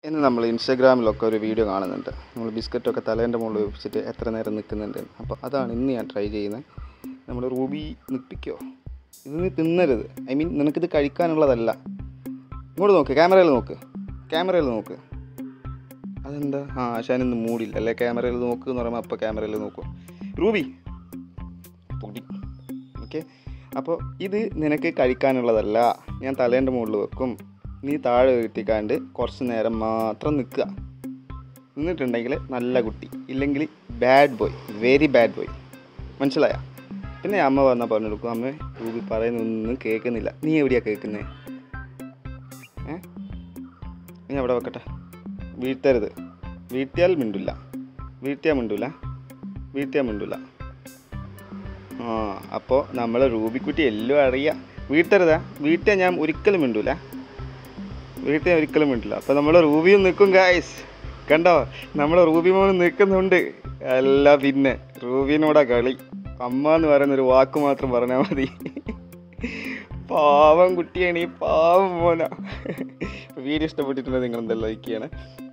ഇന്ന് നമ്മൾ ഇൻസ്റ്റാഗ്രാമിലൊക്കെ ഒരു വീഡിയോ കാണുന്നുണ്ട് നമ്മൾ ബിസ്ക്കറ്റൊക്കെ തലേൻ്റെ മുകളിൽ വെച്ചിട്ട് എത്ര നേരം നിൽക്കുന്നുണ്ട് അപ്പോൾ അതാണ് ഇന്ന് ഞാൻ ട്രൈ ചെയ്യുന്നത് നമ്മൾ റൂബി നിൽപ്പിക്കോ ഇത് നീ തിന്നരുത് ഐ മീൻ നിനക്കിത് കഴിക്കാനുള്ളതല്ല ഇങ്ങോട്ട് നോക്ക് ക്യാമറയിൽ നോക്ക് ക്യാമറയിൽ നോക്ക് അതെന്താ ആ ആശാൻ ഇന്ന് മൂടില്ല അല്ലേ ക്യാമറയിൽ നോക്ക് എന്ന് പറയുമ്പോൾ അപ്പോൾ ക്യാമറയിൽ നോക്കൂ റൂബി പൊടി ഓക്കെ അപ്പോൾ ഇത് നിനക്ക് കഴിക്കാനുള്ളതല്ല ഞാൻ തലേൻ്റെ മുകളിൽ വെക്കും നീ താഴെ വീട്ടിക്കാണ്ട് കുറച്ച് നേരം മാത്രം നിൽക്കുക നിന്നിട്ടുണ്ടെങ്കിൽ നല്ല കുട്ടി ഇല്ലെങ്കിൽ bad boy very bad boy മനസ്സിലായ പിന്നെ അമ്മ വന്നാൽ പറഞ്ഞു കൊടുക്കും അമ്മ റൂബി പറയുന്നൊന്നും കേൾക്കുന്നില്ല നീ എവിടെയാ കേൾക്കുന്നത് ഏ നീ അവിടെ വെക്കട്ടെ വീഴ്ത്തരുത് വീഴ്ത്തിയാൽ മിണ്ടില്ല വീഴ്ത്തിയാൽ മിണ്ടില്ല വീഴ്ത്തിയാൽ മിണ്ടില്ല ആ അപ്പോൾ നമ്മൾ റൂബിക്കുട്ടി എല്ലാം അറിയാം വീഴ്ത്തരുതാ വീഴ്ത്തിയാൽ ഞാൻ ഒരിക്കലും മിണ്ടൂല വീട്ടിൽ ഒരിക്കലും മിണ്ടില്ല അപ്പോൾ നമ്മൾ റൂബിയും നിൽക്കും ഗായ്സ് കണ്ടോ നമ്മളെ റൂബി മോൻ നിൽക്കുന്നുണ്ട് അല്ല പിന്നെ റൂബിനോടാ കളി അമ്മ എന്ന് പറയുന്ന ഒരു വാക്ക് മാത്രം പറഞ്ഞാൽ മതി പാവം കുട്ടിയാണ് ഈ പാവം മോന വീഡിയോ ഇഷ്ടപ്പെട്ടിട്ടുണ്ടെങ്കിൽ നിങ്ങൾ എന്തായാലും ലൈക്ക് ചെയ്യണേ